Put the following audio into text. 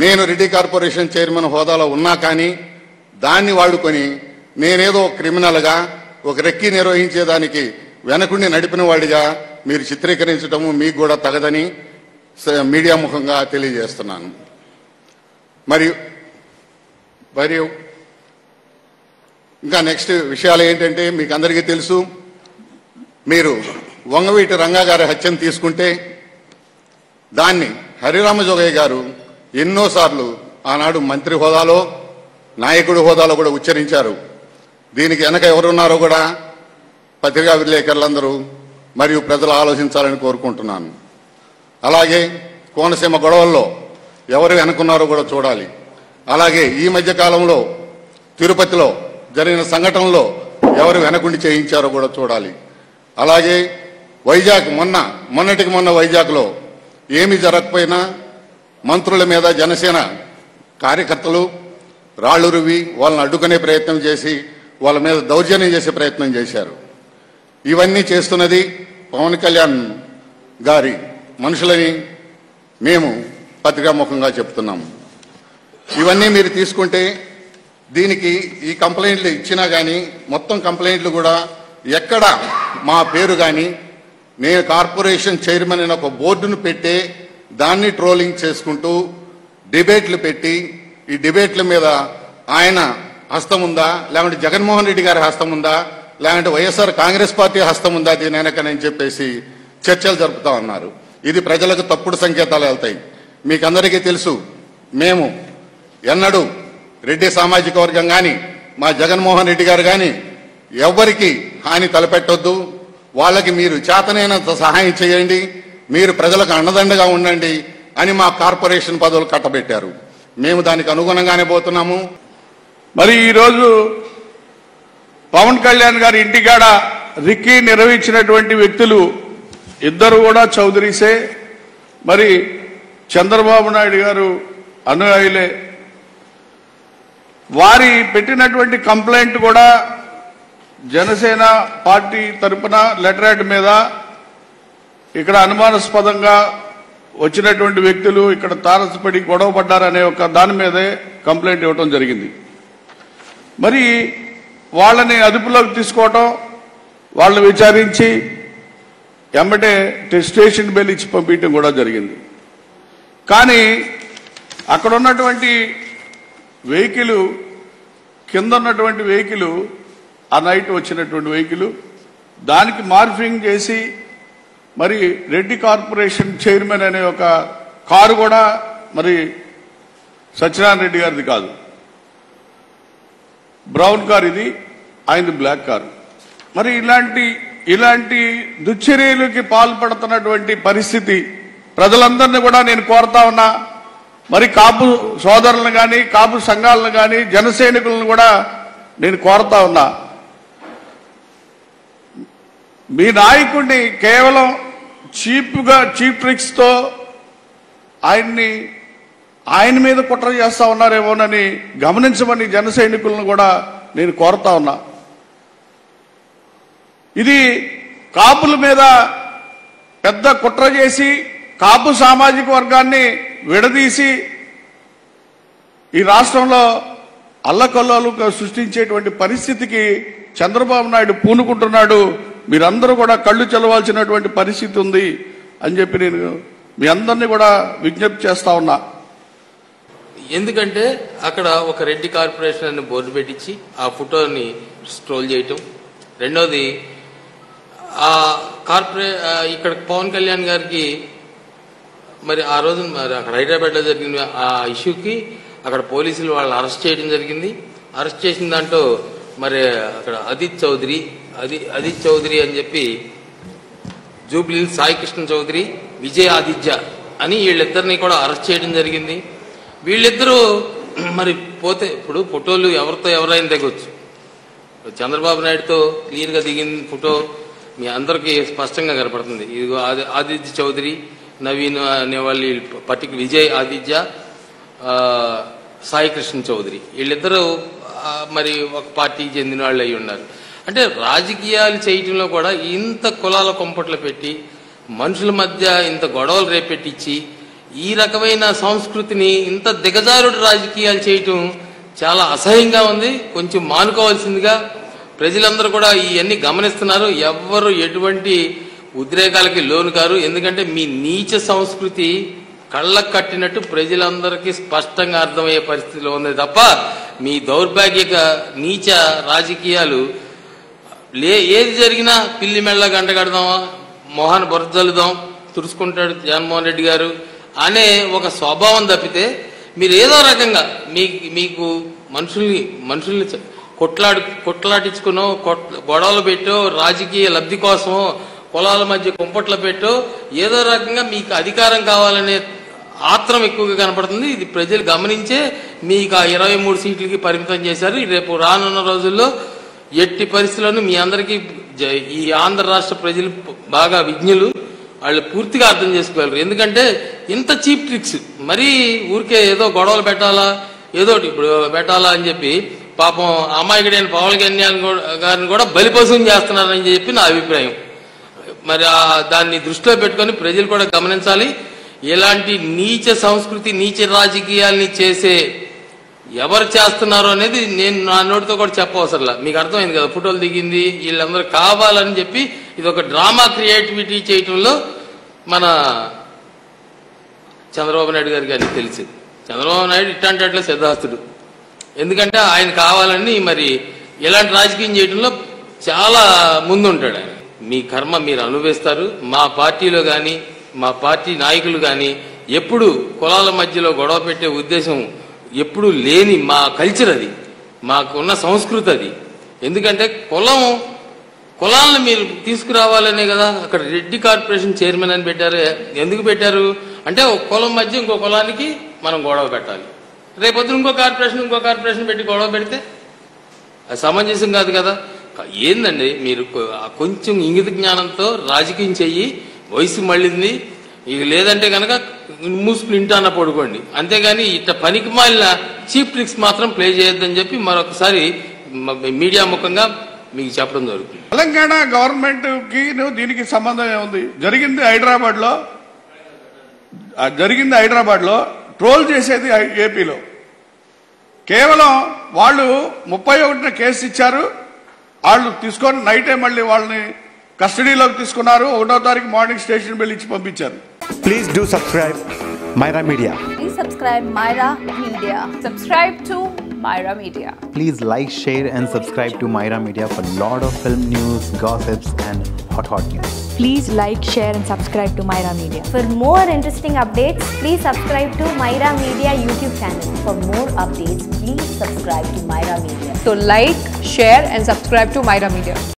నేను Reddy corporation chairman హోదాలో ఉన్నా కానీ దాన్ని వాడుకొని నేనేదో క్రిమినల్గా ఒక రెక్కి నిర్వహించేదానికి వెనకుండి నడిపిన వాడిగా మీరు చిత్రీకరించడము మీకు కూడా తగదని స- మీడియా ముఖంగా తెలియజేస్తున్నాను మరియు మరియు ఇంకా నెక్స్ట్ విషయాలు ఏంటంటే మీకు అందరికీ తెలుసు మీరు వంగవీటి రంగా గారి హత్యను తీసుకుంటే దాన్ని హరిరామ జోగయ్య గారు ఎన్నోసార్లు ఆనాడు మంత్రి హోదాలో నాయకుడి హోదాలో కూడా ఉచ్చరించారు దీనికి వెనక ఎవరున్నారో కూడా పత్రికా విలేకరులందరూ మరియు ప్రజలు ఆలోచించాలని కోరుకుంటున్నాను అలాగే కోనసీమ గొడవల్లో ఎవరు వెనుకున్నారో కూడా చూడాలి అలాగే ఈ మధ్య కాలంలో తిరుపతిలో జరిగిన సంఘటనలో ఎవరు వెనకుండి చేయించారో కూడా చూడాలి అలాగే వైజాగ్ మొన్న మొన్నటికి మొన్న వైజాగ్లో ఏమి జరగకపోయినా మంత్రుల మీద జనసేన కార్యకర్తలు రాళ్లు రువి వాళ్ళని అడ్డుకునే ప్రయత్నం చేసి వాళ్ళ మీద దౌర్జన్యం చేసే ప్రయత్నం చేశారు ఇవన్నీ చేస్తున్నది పవన్ కళ్యాణ్ గారి మనుషులని మేము పత్రికాముఖంగా చెప్తున్నాము ఇవన్నీ మీరు తీసుకుంటే దీనికి ఈ కంప్లైంట్లు ఇచ్చినా కానీ మొత్తం కంప్లైంట్లు కూడా ఎక్కడ మా పేరు కానీ నేను కార్పొరేషన్ చైర్మన్ అయిన ఒక బోర్డును పెట్టే దాన్ని ట్రోలింగ్ చేసుకుంటూ డిబేట్లు పెట్టి ఈ డిబేట్ల మీద ఆయన హస్తం ఉందా లేకుంటే జగన్మోహన్ రెడ్డి గారి హస్తం ఉందా లేకుంటే వైఎస్ఆర్ కాంగ్రెస్ పార్టీ హస్తం ఉందా దీని వెనకనని చెప్పేసి చర్చలు జరుపుతా ఉన్నారు ఇది ప్రజలకు తప్పుడు సంకేతాలు వెళ్తాయి మీకందరికీ తెలుసు మేము ఎన్నడూ రెడ్డి సామాజిక వర్గం కానీ మా జగన్మోహన్ రెడ్డి గారు కానీ ఎవ్వరికి హాని తలపెట్టొద్దు వాళ్ళకి మీరు చేతనైనంత సహాయం చేయండి మీరు ప్రజలకు అండదండగా ఉండండి అని మా కార్పొరేషన్ పదవులు కట్టబెట్టారు మేము దానికి అనుగుణంగానే పోతున్నాము మరి ఈరోజు పవన్ కళ్యాణ్ గారి ఇంటికాడ రిక్కీ నిర్వహించినటువంటి వ్యక్తులు ఇద్దరు కూడా చౌదరీసే మరి చంద్రబాబు నాయుడు గారు అనుయాయులే వారి పెట్టినటువంటి కంప్లైంట్ కూడా జనసేన పార్టీ తరపున లెటరేట్ మీద ఇక్కడ అనుమానాస్పదంగా వచ్చినటువంటి వ్యక్తులు ఇక్కడ తారసపడి గొడవ పడ్డారనే ఒక దాని మీదే కంప్లైంట్ ఇవ్వటం జరిగింది మరి వాళ్ళని అదుపులోకి తీసుకోవటం వాళ్ళని విచారించి ఎమ్మటే స్టేషన్ బెల్ ఇచ్చి పంపించడం కూడా జరిగింది కానీ అక్కడ ఉన్నటువంటి వెహికల్ కింద ఉన్నటువంటి వెహికల్ ఆ నైట్ వచ్చినటువంటి వెహికల్ దానికి మార్ఫింగ్ చేసి మరి రెడ్డి కార్పొరేషన్ చైర్మన్ అనే ఒక కారు కూడా మరి సత్యనారాయణ రెడ్డి గారిది కాదు బ్రౌన్ కార్ ఇది ఆయనది బ్లాక్ కార్ మరి ఇలాంటి ఇలాంటి దుశ్చర్యలకి పాల్పడుతున్నటువంటి పరిస్థితి ప్రజలందరినీ కూడా నేను కోరుతా ఉన్నా మరి కాపు సోదరులను కానీ కాపు సంఘాలను కానీ జన సైనికులను కూడా నేను కోరుతా ఉన్నా మీ నాయకుడిని కేవలం చీప్గా చీప్ ట్రిక్స్తో ఆయన్ని ఆయన మీద కుట్ర చేస్తా ఉన్నారేమోనని గమనించమని జన సైనికులను కూడా నేను కోరుతా ఉన్నా ఇది కాపుల మీద పెద్ద కుట్ర చేసి కాపు సామాజిక వర్గాన్ని విడదీసి ఈ రాష్ట్రంలో అల్లకల్లోలు సృష్టించేటువంటి పరిస్థితికి చంద్రబాబు నాయుడు పూనుకుంటున్నాడు మీరందరూ కూడా కళ్ళు చెలవాల్సినటువంటి పరిస్థితి ఉంది అని చెప్పి నేను మీ అందరినీ కూడా విజ్ఞప్తి చేస్తా ఉన్నా ఎందుకంటే అక్కడ ఒక రెడ్డి కార్పొరేషన్ అని బోర్డు పెట్టించి ఆ ఫోటోని స్క్రోల్ చేయటం రెండోది ఆ కార్పొరే ఆ ఇక్కడ పవన్ కళ్యాణ్ గారికి మరి ఆ రోజు మరి అక్కడ హైదరాబాద్లో జరిగిన ఆ ఇష్యూకి అక్కడ పోలీసులు వాళ్ళు అరెస్ట్ చేయడం జరిగింది అరెస్ట్ చేసిన దాంట్లో మరి అక్కడ అదిత్ చౌదరి అది అదిత్ చౌదరి అని చెప్పి జూబ్లీ సాయి కృష్ణ చౌదరి విజయ్ ఆదిత్య అని వీళ్ళిద్దరిని కూడా అరెస్ట్ చేయడం జరిగింది వీళ్ళిద్దరూ మరి పోతే ఇప్పుడు ఫోటోలు ఎవరితో ఎవరైనా దిగొచ్చు చంద్రబాబు నాయుడుతో క్లియర్గా దిగిన ఫోటో మీ అందరికీ స్పష్టంగా కనపడుతుంది ఇదిగో ఆది ఆదిత్య చౌదరి నవీన్ అనేవాళ్ళు పర్టికులర్ విజయ్ ఆదిత్య ఆ, సాయి కృష్ణ చౌదరి వీళ్ళిద్దరూ ఆ, మరి ఒక పార్టీకి చెందిన వాళ్ళు అయి ఉన్నారు అంటే రాజకీయాలు చేయటంలో కూడా ఇంత కులాల కొంపట్లు పెట్టి మనుషుల మధ్య ఇంత గొడవలు రేపెట్టించి ఈ రకమైన సంస్కృతిని ఇంత దిగజారుడు రాజకీయాలు చేయటం చాలా అసహ్యంగా ఉంది కొంచెం మానుకోవాల్సిందిగా ప్రజలందరూ కూడా ఇవన్నీ గమనిస్తున్నారు ఎవ్వరు ఎటువంటి ఉద్రేకాలకి లోను కారు ఎందుకంటే మీ నీచ సంస్కృతి కళ్ళకు కట్టినట్టు ప్రజలందరికీ స్పష్టంగా అర్థమయ్యే పరిస్థితిలో ఉంది తప్ప మీ దౌర్భాగ్యక నీచ రాజకీయాలు లే ఏది జరిగినా పిల్లి మెళ్ళ గంట కడదామా మోహన్ బొరజల్లుదాం తుడుచుకుంటాడు జగన్మోహన్ రెడ్డి గారు అనే ఒక స్వభావం తప్పితే మీరు ఏదో రకంగా మీ మీకు మనుషుల్ని మనుషుల్ని చ- కొట్లాడు కొట్లాడించుకునో కొట్- గొడవలు పెట్టో రాజకీయ లబ్ధి కోసమో కులాల మధ్య కుంపట్లు పెట్టో ఏదో రకంగా మీకు అధికారం కావాలనే ఆత్రం ఎక్కువగా కనపడుతుంది ఇది ప్రజలు గమనించే మీకు ఆ ఇరవై మూడు సీట్లకి పరిమితం చేశారు రేపు రానున్న రోజుల్లో ఎట్టి పరిస్థితుల్లోనూ మీ అందరికీ జ- ఈ ఆంధ్ర రాష్ట్ర ప్రజలు బాగా విజ్ఞులు వాళ్ళు పూర్తిగా అర్థం చేసుకోగలరు ఎందుకంటే ఇంత చీప్ ట్రిక్స్ మరీ ఊరికే ఏదో గొడవలు పెట్టాలా ఏదో ఒకటి ఇప్పుడు పెట్టాలా అని చెప్పి పాపం అమాయకుడైన పవన్ కళ్యాణ్ కూడా- గారిని కూడా బలిపశువుని చేస్తున్నారని చెప్పి నా అభిప్రాయం మరి ఆ దాన్ని దృష్టిలో పెట్టుకొని ప్రజలు కూడా గమనించాలి ఇలాంటి నీచ సంస్కృతి నీచ రాజకీయాల్ని చేసే ఎవరు చేస్తున్నారు అనేది నేను నా నోటితో కూడా చెప్పవసరంలా మీకు అర్థమైంది కదా ఫోటోలు దిగింది వీళ్ళందరూ కావాలని చెప్పి ఇది ఒక డ్రామా క్రియేటివిటీ చేయటంలో మన చంద్రబాబు నాయుడు గారికి అది తెలిసి చంద్రబాబు నాయుడు ఇట్లాంటి అట్లా సిద్ధాస్తుడు ఎందుకంటే ఆయన కావాలని మరి ఇలాంటి రాజకీయం చేయడంలో చాలా ముందుంటాడు ఆయన మీ కర్మ మీరు అనుభవిస్తారు మా పార్టీలో కానీ మా పార్టీ నాయకులు కానీ ఎప్పుడు కులాల మధ్యలో గొడవ పెట్టే ఉద్దేశం ఎప్పుడు లేని మా కల్చర్ అది మాకున్న సంస్కృతి అది ఎందుకంటే కులం కులాలను మీరు తీసుకురావాలనే కదా అక్కడ రెడ్డి కార్పొరేషన్ చైర్మన్ అని పెట్టారు ఎందుకు పెట్టారు అంటే ఒక కులం మధ్య ఇంకో కులానికి మనం గొడవ పెట్టాలి రేపొద్దున ఇంకో కార్పొరేషన్ ఇంకో కార్పొరేషన్ పెట్టి గొడవ పెడితే అది సమంజసం కాదు కదా ఏందండి మీరు కొ- ఆ కొంచెం ఇంగిత జ్ఞానంతో రాజకీయం చెయ్యి వయసు మళ్ళింది ఇక లేదంటే కనుక మూసుకుని ఇంటాన పడుకోండి అంతేగాని ఇట్ట పనికి మాలిన చీప్ ట్రిక్స్ మాత్రం ప్లే చేయొద్దని చెప్పి మరొకసారి మ- మీడియా ముఖంగా మీకు చెప్పడం జరుగుతుంది తెలంగాణ గవర్నమెంట్ కి దీనికి సంబంధం ఏముంది జరిగింది హైదరాబాద్ లో ఆ జరిగింది హైదరాబాద్ లో ట్రోల్ చేసేది ఐ- ఏపీలో కేవలం వాళ్ళు ముప్పై ఒకటిన కేసు ఇచ్చారు వాళ్ళు తీసుకొని నైటే మళ్ళీ వాళ్ళని కస్టడీలోకి తీసుకున్నారు ఒకటో తారీఖు మార్నింగ్ స్టేషన్ బిల్ ఇచ్చి పంపించారు Please do subscribe Myra Media. Please subscribe Myra Media. Subscribe to Myra Media. Please like, share, and subscribe to Myra Media for lot of film news, gossips, and hot hot news. Please like, share, and subscribe to Myra Media. For more interesting updates, please subscribe to Myra Media YouTube channel. For more updates, please subscribe to Myra Media. So like, share and subscribe to Myra Media.